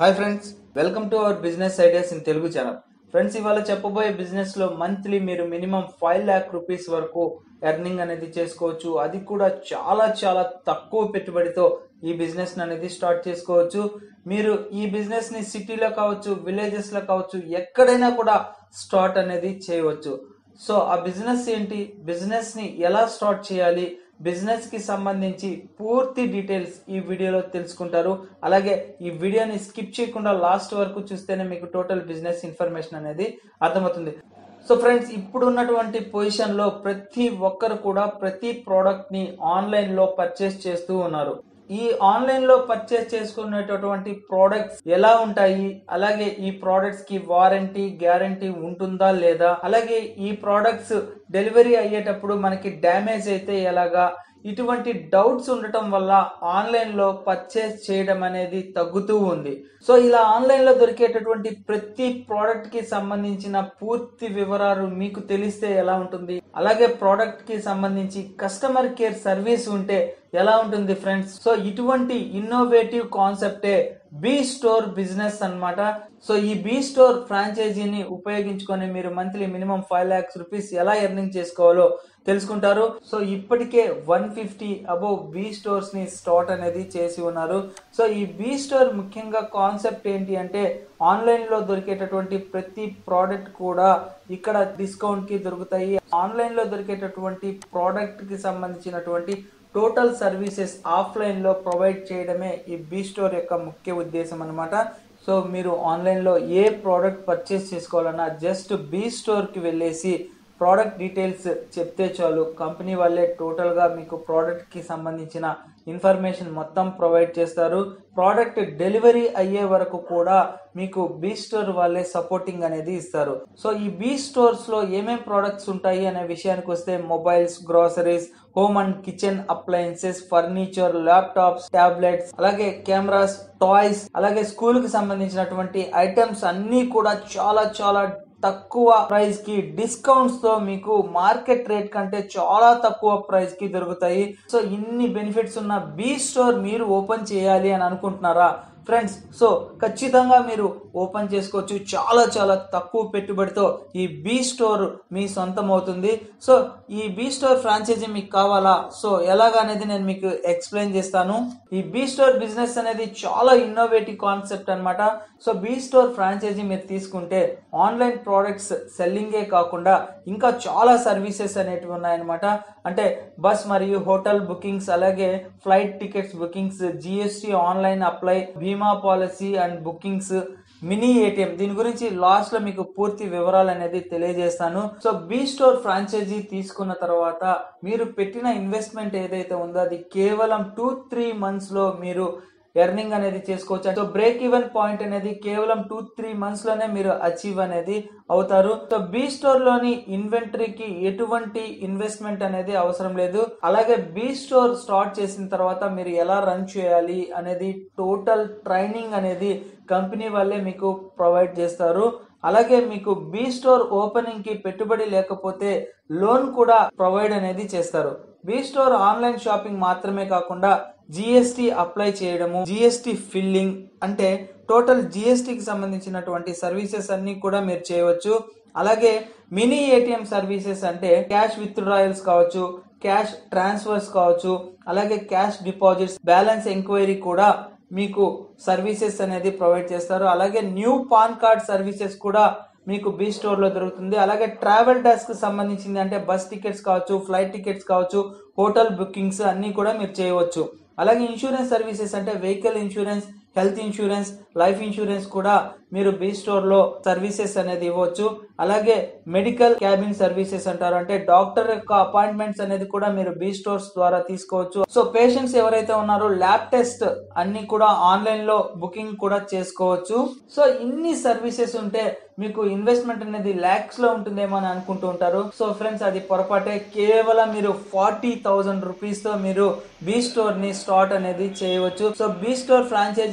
hi friends welcome to our business ideas in Telugu channel friends ఇవాళ చెప్పబోయే business లో monthly మీరు మినిమం ఫైవ్ ల్యాక్ రూపీస్ వరకు ఎర్నింగ్ అనేది చేసుకోవచ్చు అది కూడా చాలా చాలా తక్కువ పెట్టుబడితో ఈ బిజినెస్ అనేది స్టార్ట్ చేసుకోవచ్చు మీరు ఈ బిజినెస్ ని సిటీలో కావచ్చు విలేజెస్ లో కావచ్చు ఎక్కడైనా కూడా స్టార్ట్ అనేది చేయవచ్చు సో ఆ బిజినెస్ ఏంటి బిజినెస్ ని ఎలా స్టార్ట్ చేయాలి బిజినెస్ కి సంబంధించి పూర్తి డీటెయిల్స్ ఈ వీడియోలో తెలుసుకుంటారు అలాగే ఈ వీడియోని స్కిప్ చేయకుండా లాస్ట్ వరకు చూస్తేనే మీకు టోటల్ బిజినెస్ ఇన్ఫర్మేషన్ అనేది అర్థమవుతుంది సో ఫ్రెండ్స్ ఇప్పుడు ఉన్నటువంటి పొజిషన్ లో ప్రతి ఒక్కరు కూడా ప్రతి ప్రోడక్ట్ ని ఆన్లైన్ లో పర్చేస్ చేస్తూ ఉన్నారు ఈ ఆన్లైన్ లో పర్చేస్ చేసుకునేటటువంటి ప్రోడక్ట్స్ ఎలా ఉంటాయి అలాగే ఈ ప్రోడక్ట్స్ కి వారంటీ గ్యారంటీ ఉంటుందా లేదా అలాగే ఈ ప్రోడక్ట్స్ డెలివరీ అయ్యేటప్పుడు మనకి డ్యామేజ్ అయితే ఎలాగా ఇటువంటి డౌట్స్ ఉండటం వల్ల ఆన్లైన్ లో పర్చేస్ చేయడం అనేది తగ్గుతూ ఉంది సో ఇలా ఆన్లైన్ లో దొరికేటటువంటి ప్రతి ప్రోడక్ట్ కి సంబంధించిన పూర్తి వివరాలు మీకు తెలిస్తే ఎలా ఉంటుంది అలాగే ప్రోడక్ట్ కి సంబంధించి కస్టమర్ కేర్ సర్వీస్ ఉంటే ఎలా ఉంటుంది ఫ్రెండ్స్ సో ఇటువంటి ఇన్నోవేటివ్ కాన్సెప్టే బీ స్టోర్ బిజినెస్ అన్నమాట సో ఈ బీ స్టోర్ ఫ్రాంచైజీని ఉపయోగించుకొని మీరు monthly minimum five lakhs rupees ఎలా ఎర్నింగ్ చేసుకోవాలో తెలుసుకుంటారు సో ఇప్పటికే one fifty above B stores ని స్టార్ట్ అనేది చేసి ఉన్నారు సో ఈ బీ స్టోర్ ముఖ్యంగా కాన్సెప్ట్ ఏంటి అంటే ఆన్లైన్ లో దొరికేటటువంటి ప్రతి ప్రోడక్ట్ కూడా ఇక్కడ డిస్కౌంట్ కి దొరుకుతాయి ఆన్లైన్ లో దొరికేటటువంటి ప్రోడక్ట్ కి సంబంధించినటువంటి టోటల్ సర్వీసెస్ ఆఫ్లైన్ లో ప్రొవైడ్ చేయడమే ఈ బీ స్టోర్ యొక్క ముఖ్య ఉద్దేశం అనమాట సో మీరు ఆన్లైన్లో ఏ ప్రోడక్ట్ పర్చేస్ చేసుకోవాలన్నా జస్ట్ బీ స్టోర్కి వెళ్ళేసి ప్రోడక్ట్ డీటెయిల్స్ చెప్తే చాలు కంపెనీ వాళ్ళే టోటల్గా మీకు ప్రోడక్ట్కి సంబంధించిన ఇన్ఫర్మేషన్ మొత్తం ప్రొవైడ్ చేస్తారు ప్రోడక్ట్ డెలివరీ అయ్యే వరకు కూడా మీకు బీ స్టోర్ వాళ్ళే సపోర్టింగ్ అనేది ఇస్తారు సో ఈ బీ స్టోర్స్ లో ఏమేం ప్రోడక్ట్స్ ఉంటాయి అనే విషయానికి వస్తే mobiles groceries home and kitchen appliances furniture laptops tablets అలాగే కెమెరాస్ టాయ్స్ అలాగే స్కూల్ కి సంబంధించినటువంటి ఐటమ్స్ అన్ని కూడా చాలా చాలా తక్కువ ప్రైస్ కి డిస్కౌంట్స్ తో మీకు మార్కెట్ రేట్ కంటే చాలా తక్కువ ప్రైస్ కి దొరుకుతాయి సో ఇన్ని బెనిఫిట్స్ ఉన్న బీ స్టోర్ మీరు ఓపెన్ చేయాలి అని అనుకుంటున్నారా ఫ్రెండ్స్ సో ఖచ్చితంగా మీరు ఓపెన్ చేసుకోవచ్చు చాలా చాలా తక్కువ పెట్టుబడితో ఈ బీ స్టోర్ మీ సొంతం అవుతుంది సో ఈ బీ స్టోర్ ఫ్రాంచైజీ మీకు కావాలా సో ఎలాగనేది నేను మీకు ఎక్స్ప్లెయిన్ చేస్తాను ఈ బీ స్టోర్ బిజినెస్ అనేది చాలా ఇన్నోవేటివ్ కాన్సెప్ట్ అన్నమాట సో బీ స్టోర్ ఫ్రాంచైజీ మీరు తీసుకుంటే ఆన్లైన్ ప్రోడక్ట్స్ సెల్లింగే కాకుండా ఇంకా చాలా సర్వీసెస్ అనేటివి ఉన్నాయన్నమాట అంటే బస్ మరియు హోటల్ బుకింగ్స్ అలాగే flight tickets bookings GST online apply బీమా policy and bookings mini ATM దీని గురించి లాస్ట్ లో మీకు పూర్తి వివరాలు అనేది తెలియజేస్తాను సో బీ స్టోర్ ఫ్రాంచైజీ తీసుకున్న తర్వాత మీరు పెట్టిన ఇన్వెస్ట్మెంట్ ఏదైతే ఉందో అది కేవలం టూ త్రీ మంత్స్ లో మీరు ఎర్నింగ్ అనేది చేసుకోవచ్చు సో బ్రేక్ ఈవెన్ పాయింట్ అనేది కేవలం టూ త్రీ మంత్స్ లోనే మీరు అచీవ్ అనేది అవుతారు సో బీ స్టోర్ లోని ఇన్వెంటరీకి ఎటువంటి ఇన్వెస్ట్మెంట్ అనేది అవసరం లేదు అలాగే బీ స్టోర్ స్టార్ట్ చేసిన తర్వాత మీరు ఎలా రన్ చేయాలి అనేది టోటల్ ట్రైనింగ్ అనేది కంపెనీ వాళ్ళే మీకు ప్రొవైడ్ చేస్తారు అలాగే మీకు బీ స్టోర్ ఓపెనింగ్ కి పెట్టుబడి లేకపోతే లోన్ కూడా ప్రొవైడ్ అనేది చేస్తారు బీ స్టోర్ ఆన్లైన్ షాపింగ్ మాత్రమే కాకుండా జిఎస్టి అప్లై చేయడము జిఎస్టి ఫిల్లింగ్ అంటే టోటల్ జిఎస్టికి సంబంధించినటువంటి సర్వీసెస్ అన్ని కూడా మీరు చేయవచ్చు అలాగే మినీ ఏటీఎం సర్వీసెస్ అంటే క్యాష్ విత్డ్రాయల్స్ కావచ్చు క్యాష్ ట్రాన్స్ఫర్స్ కావచ్చు అలాగే క్యాష్ డిపాజిట్స్ బ్యాలెన్స్ ఎంక్వైరీ కూడా మీకు సర్వీసెస్ అనేది ప్రొవైడ్ చేస్తారు అలాగే న్యూ పాన్ కార్డ్ సర్వీసెస్ కూడా మీకు బీ స్టోర్ లో దొరుకుతుంది అలాగే ట్రావెల్ డెస్క్ సంబంధించింది అంటే బస్ టికెట్స్ కావచ్చు ఫ్లైట్ టికెట్స్ కావచ్చు హోటల్ బుకింగ్స్ అన్ని కూడా మీరు చేయవచ్చు అలాగే ఇన్సూరెన్స్ సర్వీసెస్ అంటే vehicle insurance health insurance life insurance కూడా మీరు బీ స్టోర్ లో సర్వీసెస్ అనేది ఇవ్వచ్చు అలాగే మెడికల్ క్యాబిన్ సర్వీసెస్ అంటారు అంటే డాక్టర్ యొక్క అపాయింట్మెంట్స్ అనేది కూడా మీరు బీ స్టోర్స్ ద్వారా తీసుకోవచ్చు సో పేషెంట్స్ ఎవరైతే ఉన్నారో ల్యాబ్ టెస్ట్ అన్ని కూడా ఆన్లైన్ లో బుకింగ్ కూడా చేసుకోవచ్చు సో ఇన్ని సర్వీసెస్ ఉంటే మీకు ఇన్వెస్ట్మెంట్ అనేది ల్యాక్స్ లో ఉంటుందేమో అని అనుకుంటూ ఉంటారు సో ఫ్రెండ్స్ అది పొరపాటే కేవలం మీరు ఫార్టీ థౌసండ్ రూపీస్ తో మీరు బీ స్టోర్ ని స్టార్ట్ అనేది చేయవచ్చు సో బీ స్టోర్ ఫ్రాంచైజీ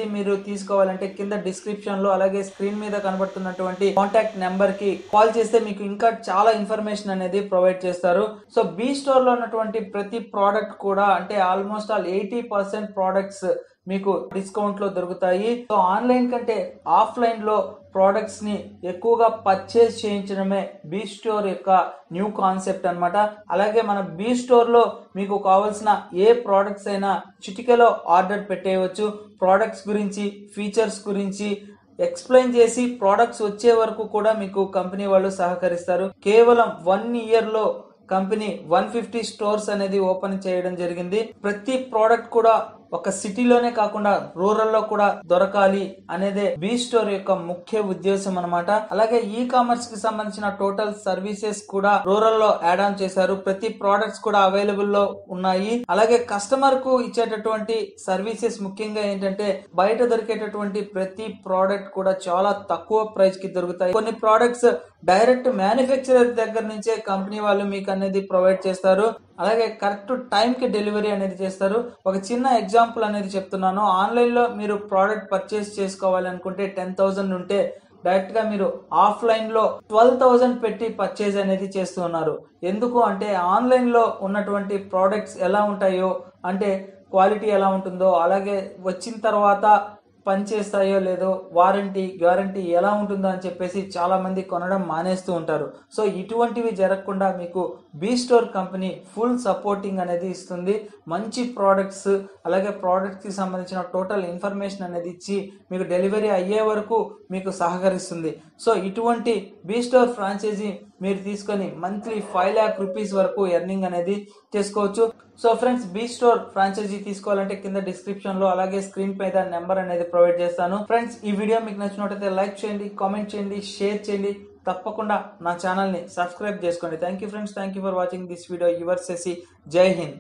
మీరు తీసుకోవాలంటే కింద డిస్క్రిప్షన్ లో అలాగే స్క్రీన్ మీద కనబడుతున్నటువంటి కాంటాక్ట్ నెంబర్ కి కాల్ చేస్తే మీకు ఇంకా చాలా ఇన్ఫర్మేషన్ అనేది ప్రొవైడ్ చేస్తారు సో బీ స్టోర్ లో ఉన్నటువంటి ప్రతి ప్రోడక్ట్ కూడా అంటే almost all eighty percent products మీకు డిస్కౌంట్ లో దొరుకుతాయి సో ఆన్లైన్ కంటే ఆఫ్లైన్ లో ప్రోడక్ట్స్ ని ఎక్కువగా పర్చేస్ చేయించడమే బీ స్టోర్ యొక్క న్యూ కాన్సెప్ట్ అన్నమాట అలాగే మన బీ స్టోర్ లో మీకు కావాల్సిన ఏ ప్రోడక్ట్స్ అయినా చిటికెలో ఆర్డర్ పెట్టేయవచ్చు ప్రోడక్ట్స్ గురించి ఫీచర్స్ గురించి ఎక్స్ప్లెయిన్ చేసి ప్రోడక్ట్స్ వచ్చే వరకు కూడా మీకు కంపెనీ వాళ్ళు సహకరిస్తారు కేవలం వన్ ఇయర్ లో కంపెనీ వన్ ఫిఫ్టీ స్టోర్స్ అనేది ఓపెన్ చేయడం జరిగింది ప్రతి ప్రోడక్ట్ కూడా ఒక సిటీలోనే కాకుండా రూరల్ లో కూడా దొరకాలి అనేదే బీ స్టోర్ యొక్క ముఖ్య ఉద్దేశం అన్నమాట అలాగే ఈ కామర్స్ కి సంబంధించిన టోటల్ సర్వీసెస్ కూడా రూరల్ లో యాడ్ ఆన్ చేశారు ప్రతి ప్రోడక్ట్స్ కూడా అవైలబుల్ లో ఉన్నాయి అలాగే కస్టమర్ కు ఇచ్చేటటువంటి సర్వీసెస్ ముఖ్యంగా ఏంటంటే బయట దొరికేటటువంటి ప్రతి ప్రోడక్ట్ కూడా చాలా తక్కువ ప్రైస్ కి దొరుకుతాయి కొన్ని ప్రోడక్ట్స్ డైరెక్ట్ మ్యానుఫ్యాక్చరర్ దగ్గర నుంచే కంపెనీ వాళ్ళు మీకు అనేది ప్రొవైడ్ చేస్తారు అలాగే కరెక్ట్ టైం కి డెలివరీ అనేది చేస్తారు ఒక చిన్న ఎగ్జాంపుల్ అనేది చెప్తున్నాను ఆన్లైన్ లో మీరు ప్రోడక్ట్ పర్చేస్ చేసుకోవాలి అనుకుంటే టెన్ థౌసండ్ ఉంటే డైరెక్ట్ గా మీరు ఆఫ్లైన్ లో ట్వెల్వ్ థౌసండ్ పెట్టి పర్చేజ్ అనేది చేస్తున్నారు ఎందుకు అంటే ఆన్లైన్ లో ఉన్నటువంటి ప్రోడక్ట్స్ ఎలా ఉంటాయో అంటే క్వాలిటీ ఎలా ఉంటుందో అలాగే వచ్చిన తర్వాత పనిచేస్తాయో లేదో వారంటీ గ్యారంటీ ఎలా ఉంటుందో అని చెప్పేసి చాలా మంది కొనడం మానేస్తూ ఉంటారు సో ఇటువంటివి జరగకుండా మీకు B store company full supporting అనేది ఇస్తుంది మంచి ప్రోడక్ట్స్ అలాగే ప్రోడక్ట్స్ కి సంబంధించిన టోటల్ ఇన్ఫర్మేషన్ అనేది ఇచ్చి మీకు డెలివరీ అయ్యే వరకు మీకు సహకరిస్తుంది సో ఇటువంటి బీ స్టోర్ ఫ్రాంచైజీ మీరు తీసుకొని మంత్లీ ఫైవ్ ల్యాక్ రూపీస్ వరకు ఎర్నింగ్ అనేది చేసుకోవచ్చు so friends B store franchise తీసుకోవాలంటే కింద డిస్క్రిప్షన్ లో అలాగే స్క్రీన్ పైన నెంబర్ అనేది ప్రొవైడ్ చేస్తాను ఫ్రెండ్స్ ఈ వీడియో మీకు నచ్చినట్లయితే లైక్ చేయండి కామెంట్ చేయండి షేర్ చేయండి తప్పకుండా నా ఛానల్ ని సబ్స్క్రైబ్ చేసుకోండి thank you friends thank you for watching this video your సెసి జై హింద్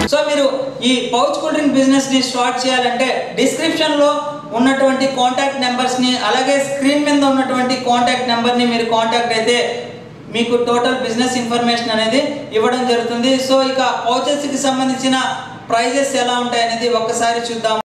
సో మీరు ఈ పౌచ్ కూల్ డ్రింక్ బిజినెస్ ని స్టార్ట్ చేయాలంటే డిస్క్రిప్షన్ లో ఉన్నటువంటి కాంటాక్ట్ నెంబర్స్ ని అలాగే స్క్రీన్ మీద ఉన్నటువంటి కాంటాక్ట్ నెంబర్ ని మీరు కాంటాక్ట్ అయితే మీకు టోటల్ బిజినెస్ ఇన్ఫర్మేషన్ అనేది ఇవ్వడం జరుగుతుంది సో ఇక పౌచెస్ కి సంబంధించిన ప్రైజెస్ ఎలా ఉంటాయి అనేది ఒక్కసారి చూద్దాం